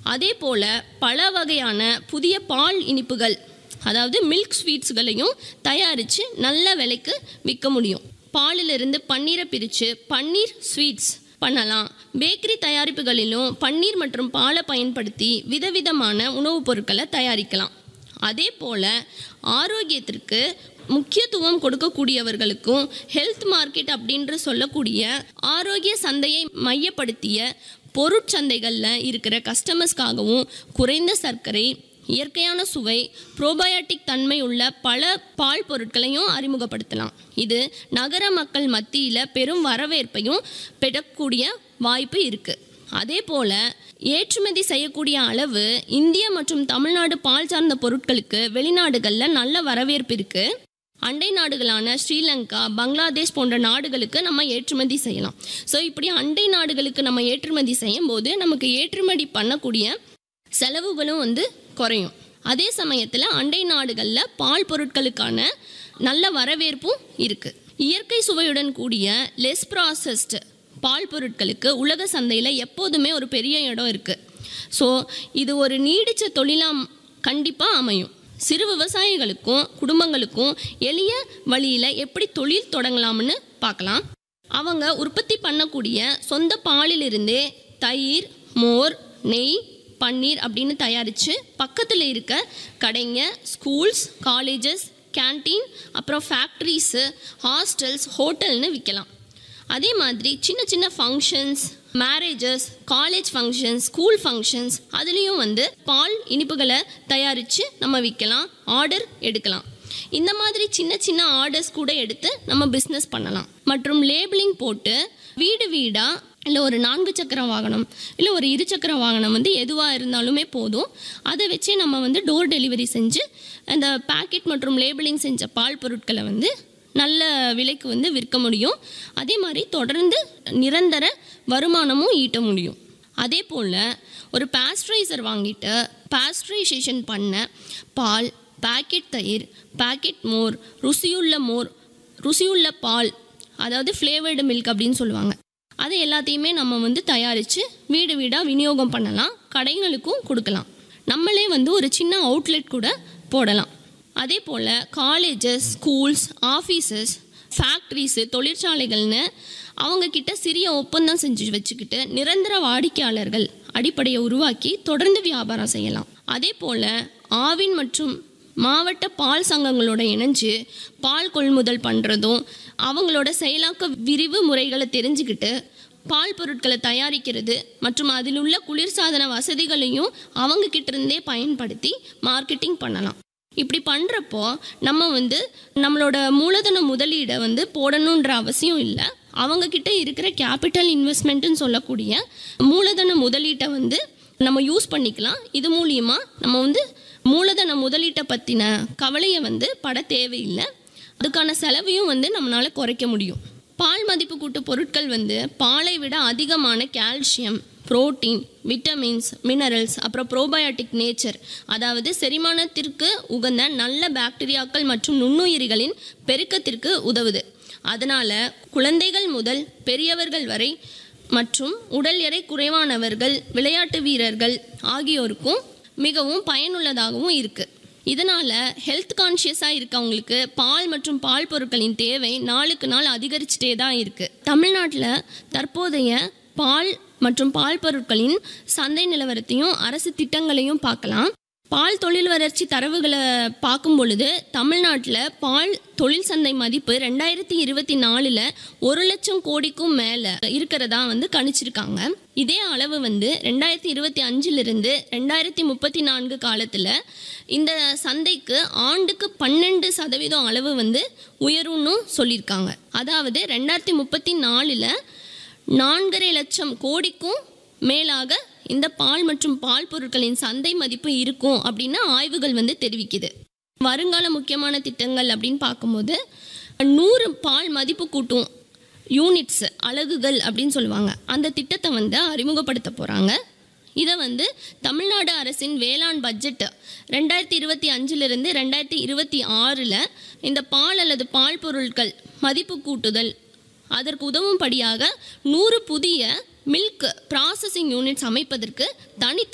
அதே போல் பல வகையான புதிய பால் இனிப்புகள் அதாவது மில்க் ஸ்வீட்ஸ்களையும் தயாரித்து நல்ல விலைக்கு விற்க முடியும் பாலிலிருந்து பன்னீரை பிரித்து பன்னீர் ஸ்வீட்ஸ் பண்ணலாம் பேக்கரி தயாரிப்புகளிலும் பன்னீர் மற்றும் பாலை பயன்படுத்தி விதவிதமான உணவுப் பொருட்களை தயாரிக்கலாம் அதே போல் ஆரோக்கியத்திற்கு முக்கியத்துவம் கொடுக்கக்கூடியவர்களுக்கும் ஹெல்த் மார்க்கெட் அப்படின்ற சொல்லக்கூடிய ஆரோக்கிய சந்தையை மையப்படுத்திய பொருட்சந்தைகளில் இருக்கிற கஸ்டமர்ஸ்க்காகவும் குறைந்த சர்க்கரை இயற்கையான சுவை ப்ரோபயோட்டிக் தன்மை உள்ள பல பால் பொருட்களையும் அறிமுகப்படுத்தலாம் இது நகர மக்கள் மத்தியில் பெரும் வரவேற்பையும் பெறக்கூடிய வாய்ப்பு இருக்குது அதே போல் ஏற்றுமதி செய்யக்கூடிய அளவு இந்திய மற்றும் தமிழ்நாடு பால் சார்ந்த பொருட்களுக்கு வெளிநாடுகளில் நல்ல வரவேற்பு இருக்குது அண்டை நாடுகளான ஸ்ரீலங்கா பங்களாதேஷ் போன்ற நாடுகளுக்கு நம்ம ஏற்றுமதி செய்யலாம் ஸோ இப்படி அண்டை நாடுகளுக்கு நம்ம ஏற்றுமதி செய்யும் போது நமக்கு ஏற்றுமதி பண்ணக்கூடிய செலவுகளும் வந்து குறையும் அதே சமயத்தில் அண்டை நாடுகளில் பால் பொருட்களுக்கான நல்ல வரவேற்பும் இருக்குது இயற்கை சுவையுடன் கூடிய லெஸ் ப்ராசஸ்டு பால் பொருட்களுக்கு உலக சந்தையில் எப்போதுமே ஒரு பெரிய இடம் இருக்குது ஸோ இது ஒரு நீடித்த தொழிலாம் கண்டிப்பாக அமையும் சிறு விவசாயிகளுக்கும் குடும்பங்களுக்கும் எளிய வழியில் எப்படி தொழில் தொடங்கலாம்னு பார்க்கலாம் அவங்க உற்பத்தி பண்ணக்கூடிய சொந்த பாலிலிருந்தே தயிர் மோர் நெய் பன்னீர் அப்படின்னு தயாரித்து பக்கத்தில் இருக்க கடைங்க ஸ்கூல்ஸ் காலேஜஸ் கேன்டீன் அப்புறம் ஃபேக்ட்ரிஸு ஹாஸ்டல்ஸ் ஹோட்டல்னு விற்கலாம் அதே மாதிரி சின்ன சின்ன functions marriages college functions school functions அதுலேயும் வந்து பால் இனிப்புகளை தயாரித்து நம்ம விற்கலாம் ஆர்டர் எடுக்கலாம் இந்த மாதிரி சின்ன சின்ன ஆர்டர்ஸ் கூட எடுத்து நம்ம பிஸ்னஸ் பண்ணலாம் மற்றும் லேபிளிங் போட்டு வீடு வீடாக இல்லை ஒரு நான்கு சக்கர வாகனம் இல்லை ஒரு இரு சக்கர வாகனம் வந்து எதுவாக இருந்தாலுமே போதும் அதை வச்சே நம்ம வந்து டோர் டெலிவரி செஞ்சு அந்த பேக்கெட் மற்றும் லேபிளிங் செஞ்ச பால் பொருட்களை வந்து நல்ல விலைக்கு வந்து விற்க முடியும் அதே மாதிரி தொடர்ந்து நிரந்தர வருமானமும் ஈட்ட முடியும் அதே போல் ஒரு பாஸ்டரைசர் வாங்கிட்டு பாஸ்டரைசேஷன் பண்ண பால் பாக்கெட் தயிர் பாக்கெட் மோர் ருசியுள்ள மோர் ருசியுள்ள பால் அதாவது ஃப்ளேவர்டு மில்க் அப்படின்னு சொல்லுவாங்க அது எல்லாத்தையுமே நம்ம வந்து தயாரித்து வீடு வீடாக விநியோகம் பண்ணலாம் கடைகளுக்கும் கொடுக்கலாம் நம்மளே வந்து ஒரு சின்ன அவுட்லெட் கூட போடலாம் அதே போல் காலேஜஸ் ஸ்கூல்ஸ் ஆஃபீஸஸ் ஃபேக்ட்ரிஸு தொழிற்சாலைகள்னு அவங்கக்கிட்ட சிறிய ஒப்பந்தம் செஞ்சு வச்சுக்கிட்டு நிரந்தர வாடிக்கையாளர்கள் அடிப்படையை உருவாக்கி தொடர்ந்து வியாபாரம் செய்யலாம் அதே போல் ஆவின் மற்றும் மாவட்ட பால் சங்கங்களோட இணைஞ்சு பால் கொள்முதல் பண்ணுறதும் அவங்களோட செயலாக்க விரிவு முறைகளை தெரிஞ்சுக்கிட்டு பால் பொருட்களை தயாரிக்கிறது மற்றும் அதில் உள்ள குளிர்சாதன வசதிகளையும் அவங்க கிட்ட இருந்தே பயன்படுத்தி மார்க்கெட்டிங் பண்ணலாம் இப்படி பண்ணுறப்போ நம்ம வந்து நம்மளோட மூலதன முதலீடை வந்து போடணுன்ற அவசியம் இல்லை அவங்கக்கிட்ட இருக்கிற கேபிட்டல் இன்வெஸ்ட்மெண்ட்டுன்னு சொல்லக்கூடிய மூலதன முதலீட்டை வந்து நம்ம யூஸ் பண்ணிக்கலாம் இது மூலியமாக நம்ம வந்து மூலதன முதலீட்டை பற்றின கவலையை வந்து பட தேவையில்லை அதுக்கான செலவையும் வந்து நம்மளால் குறைக்க முடியும் பால் மதிப்பு கூட்டு பொருட்கள் வந்து பாலை விட அதிகமான கால்சியம் புரோட்டீன் விட்டமின்ஸ் மினரல்ஸ் அப்புறம் ப்ரோபயோட்டிக் நேச்சர் அதாவது செரிமானத்திற்கு உகந்த நல்ல பாக்டீரியாக்கள் மற்றும் நுண்ணுயிரிகளின் பெருக்கத்திற்கு உதவுது அதனால் குழந்தைகள் முதல் பெரியவர்கள் வரை மற்றும் உடல் எடை குறைவானவர்கள் விளையாட்டு வீரர்கள் ஆகியோருக்கும் மிகவும் பயனுள்ளதாகவும் இருக்குது இதனால் ஹெல்த் கான்ஷியஸாக இருக்கவங்களுக்கு பால் மற்றும் பால் பொருட்களின் தேவை நாளுக்கு நாள் அதிகரிச்சுட்டே தான் இருக்குது தமிழ்நாட்டில் தற்போதைய பால் மற்றும் பால் பொருட்களின் சந்தை நிலவரத்தையும் அரசு திட்டங்களையும் பார்க்கலாம் பால் தொழில் வளர்ச்சி தரவுகளை பார்க்கும் பொழுது தமிழ்நாட்டில் பால் தொழில் சந்தை மதிப்பு ரெண்டாயிரத்தி இருபத்தி நாலில் ஒரு லட்சம் கோடிக்கும் மேலே இருக்கிறதா வந்து கணிச்சிருக்காங்க இதே அளவு வந்து ரெண்டாயிரத்தி இருபத்தி அஞ்சிலிருந்து ரெண்டாயிரத்தி முப்பத்தி நான்கு காலத்தில் இந்த சந்தைக்கு ஆண்டுக்கு பன்னெண்டு சதவீதம் அளவு வந்து உயரும்னு சொல்லியிருக்காங்க அதாவது ரெண்டாயிரத்தி முப்பத்தி நாலில் நான்கரை லட்சம் கோடிக்கும் மேலாக இந்த பால் மற்றும் பால் பொருட்களின் சந்தை மதிப்பு இருக்கும் அப்படின்னு ஆய்வுகள் வந்து தெரிவிக்குது வருங்கால முக்கியமான திட்டங்கள் அப்படின்னு பார்க்கும்போது நூறு பால் மதிப்பு கூட்டும் யூனிட்ஸ் அலகுகள் அப்படின்னு சொல்லுவாங்க அந்த திட்டத்தை வந்து அறிமுகப்படுத்த போகிறாங்க இதை வந்து தமிழ்நாடு அரசின் வேளாண் பட்ஜெட் ரெண்டாயிரத்தி இருபத்தி அஞ்சிலிருந்து ரெண்டாயிரத்தி இருபத்தி ஆறில் இந்த பால் அல்லது பால் பொருட்கள் மதிப்பு கூட்டுதல் அதற்கு உதவும்படியாக நூறு புதிய மில்க் ப்ராசஸிங் யூனிட்ஸ் அமைப்பதற்கு தனி